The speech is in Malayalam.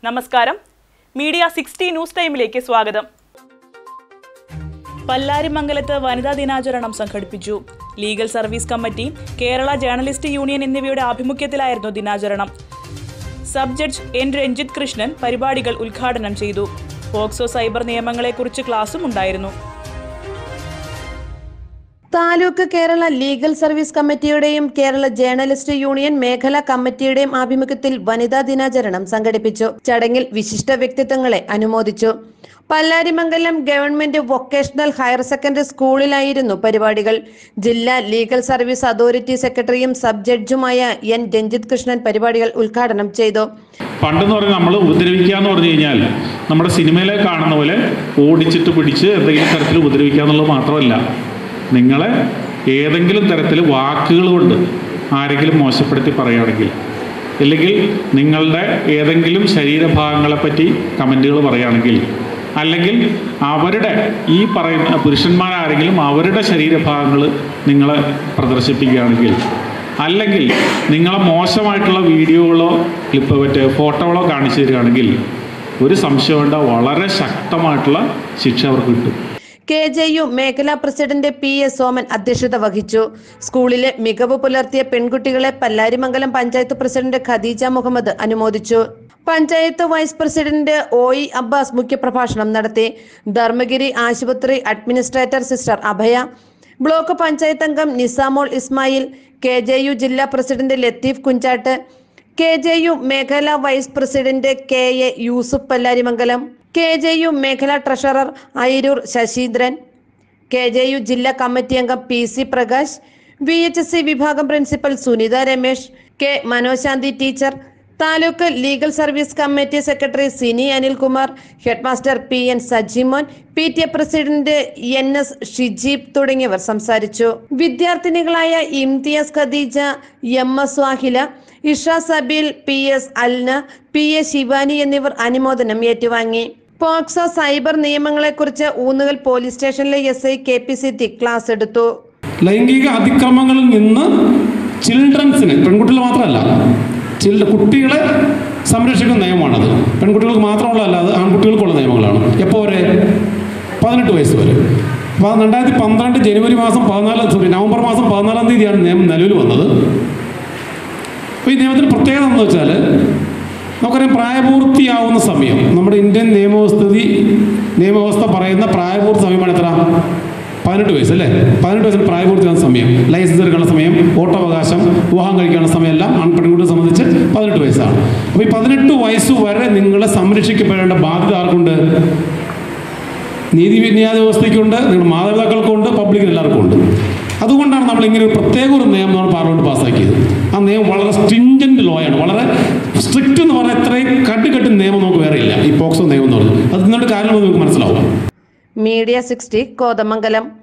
നമസ്കാരം മീഡിയ സിക്സ്റ്റി ന്യൂസ് ടൈമിലേക്ക് സ്വാഗതം പല്ലാരിമംഗലത്ത് വനിതാ ദിനാചരണം സംഘടിപ്പിച്ചു legal service committee Kerala journalist union എന്നിവയുടെ ആഭിമുഖ്യത്തിലായിരുന്നു ദിനാചരണം sub judge N Ranjith Krishnan പരിപാടികൾ ഉദ്ഘാടനം ചെയ്തു പോക്സോ സൈബർ നിയമങ്ങളെക്കുറിച്ച് ക്ലാസും ഉണ്ടായിരുന്നു താലൂക്ക് കേരള ലീഗൽ സർവീസ് കമ്മിറ്റിയുടെയും കേരള ജേർണലിസ്റ്റ് യൂണിയൻ മേഖലാ കമ്മിറ്റിയുടെയും ആഭിമുഖ്യത്തിൽ വനിതാ ദിനാചരണം സംഘടിപ്പിച്ചു ചടങ്ങിൽ വിശിഷ്ട വ്യക്തിത്വങ്ങളെ അനുമോദിച്ചു Pallarimangalam government vocational higher secondary സ്കൂളിലായിരുന്നു പരിപാടികൾ ജില്ലാ ലീഗൽ സർവീസ് അതോറിറ്റി സെക്രട്ടറിയും സബ് ജഡ്ജുമായ എൻ രഞ്ജിത് കൃഷ്ണൻ പരിപാടികൾ ഉദ്ഘാടനം ചെയ്തു പണ്ടെന്ന് പറഞ്ഞാൽ നമ്മൾ ഉപദ്രവിക്കുക എന്ന് പറഞ്ഞു കഴിഞ്ഞാൽ നമ്മുടെ സിനിമയിലെ കാണുന്ന പോലെ ഓടിച്ചിട്ട് പിടിച്ച് എന്തെങ്കിലും തരത്തിൽ ഉപദ്രവിക്കുക എന്നുള്ളത് മാത്രമല്ല നിങ്ങളെ ഏതെങ്കിലും തരത്തിൽ വാക്കുകൾ കൊണ്ട് ആരെങ്കിലും മോശപ്പെടുത്തി പറയുകയാണെങ്കിൽ അല്ലെങ്കിൽ നിങ്ങളുടെ ഏതെങ്കിലും ശരീരഭാഗങ്ങളെപ്പറ്റി കമൻറ്റുകൾ പറയുകയാണെങ്കിൽ അല്ലെങ്കിൽ അവരുടെ ഈ പറയുന്ന പുരുഷന്മാരാരെങ്കിലും അവരുടെ ശരീരഭാഗങ്ങൾ നിങ്ങളെ പ്രദർശിപ്പിക്കുകയാണെങ്കിൽ അല്ലെങ്കിൽ നിങ്ങളെ മോശമായിട്ടുള്ള വീഡിയോകളോ ക്ലിപ്പ് മറ്റേ ഫോട്ടോകളോ കാണിച്ചു തരികയാണെങ്കിൽ ഒരു സംശയമുണ്ട വളരെ ശക്തമായിട്ടുള്ള ശിക്ഷ അവർക്ക് കിട്ടും കെ ജെ യു മേഖലാ പ്രസിഡന്റ് പി എസ് സോമൻ അധ്യക്ഷത വഹിച്ചു സ്കൂളിലെ മികവ് പുലർത്തിയ പെൺകുട്ടികളെ പല്ലാരിമംഗലം പഞ്ചായത്ത് പ്രസിഡന്റ് ഖദീജ മുഹമ്മദ് അനുമോദിച്ചു panchayat vice president O E Abbas മുഖ്യപ്രഭാഷണം നടത്തി ധർമ്മഗിരി ആശുപത്രി administrator sister Abhaya block panchayat അംഗം Nisamol Ismail K J U ജില്ലാ president Latheef Kunchattu K J U മേഖലാ vice president K A Yusuf Pallarimangalam K J U മേഖലാ treasurer Ayiroor Sasheendran K J U ജില്ലാ കമ്മിറ്റി അംഗം P C Prakash V H S C വിഭാഗം principal Sunitha Ramesh K Manoshanthi teacher taluk legal service committee secretary Sini Anilkumar headmaster P N Sajimon P T A president N S Shijeeb തുടങ്ങിയവർ സംസാരിച്ചു വിദ്യാർത്ഥിനികളായ Imthiyas Khadeeja M S Swahila Isha Sabeel P S Alna P A Shivani എന്നിവർ അനുമോദനം ഏറ്റുവാങ്ങി പോക്സോ സൈബർ നിയമങ്ങളെക്കുറിച്ച് ഊന്നുകൽ പോലീസ് സ്റ്റേഷനിലെ S I K P Siddique class എടുത്തു ലൈംഗിക അതിക്രമങ്ങളിൽ നിന്ന് ചിൽഡ്രൻസിന് പെൺകുട്ടികൾ മാത്രമല്ല ചിൽഡ കുട്ടികളെ സംരക്ഷിക്കുന്ന നിയമമാണത് പെൺകുട്ടികൾക്ക് മാത്രമുള്ളതല്ല അത് ആൺകുട്ടികൾക്കുള്ള നിയമങ്ങളാണ് എപ്പോൾ വരെ പതിനെട്ട് വയസ്സ് വരെ അപ്പോൾ രണ്ടായിരത്തി പന്ത്രണ്ട് ജനുവരി മാസം പതിനാല് സോറി നവംബർ മാസം പതിനാലാം തീയതിയാണ് നിയമം നിലവിൽ വന്നത് അപ്പോൾ ഈ നിയമത്തിന് പ്രത്യേകത എന്ന് വെച്ചാൽ നമുക്കറിയാം പ്രായപൂർത്തിയാവുന്ന സമയം നമ്മുടെ ഇന്ത്യൻ നിയമവ്യവസ്ഥിതി നിയമവ്യവസ്ഥ പറയുന്ന പ്രായപൂർത്തി സമയമാണ് എത്ര പതിനെട്ട് വയസ്സ് അല്ലേ പതിനെട്ട് വയസ്സിൽ പ്രായപൂർത്തിയാകുന്ന സമയം ലൈസൻസ് എടുക്കാനുള്ള സമയം വോട്ടവകാശം വിവാഹം കഴിക്കാനുള്ള സമയമെല്ലാം ആൺ പെൺകുട്ടിയെ സംബന്ധിച്ച് പതിനെട്ട് വയസ്സാണ് അപ്പോൾ ഈ പതിനെട്ട് വയസ്സ് വരെ നിങ്ങളെ സംരക്ഷിക്കപ്പെടേണ്ട ബാധ്യത ആർക്കുണ്ട് നീതി ന്യായ വ്യവസ്ഥയ്ക്കുണ്ട് നിങ്ങളുടെ മാതാപിതാക്കൾക്കുണ്ട് പബ്ലിക്കിന് എല്ലാവർക്കും ഉണ്ട് അതുകൊണ്ടാണ് നമ്മൾ ഇങ്ങനെ ഒരു പ്രത്യേക ഒരു നിയമം നമ്മൾ പാർലമെന്റ് പാസ്സാക്കിയത് ആ നിയമം വളരെ സ്ട്രിഞ്ചന്റ് ലോ ആണ് വളരെ സ്ട്രിക്റ്റ് എന്ന് പറഞ്ഞാൽ ഇത്രയും കട്ടുകെട്ട് നിയമം നമുക്ക് വേറെ ഇല്ല ഈ പോക്സോ നിയമം എന്ന് പറഞ്ഞത് അത് നിങ്ങളുടെ കാര്യം നമുക്ക് മനസ്സിലാവും മീഡിയ സിക്സ്റ്റി കോതമംഗലം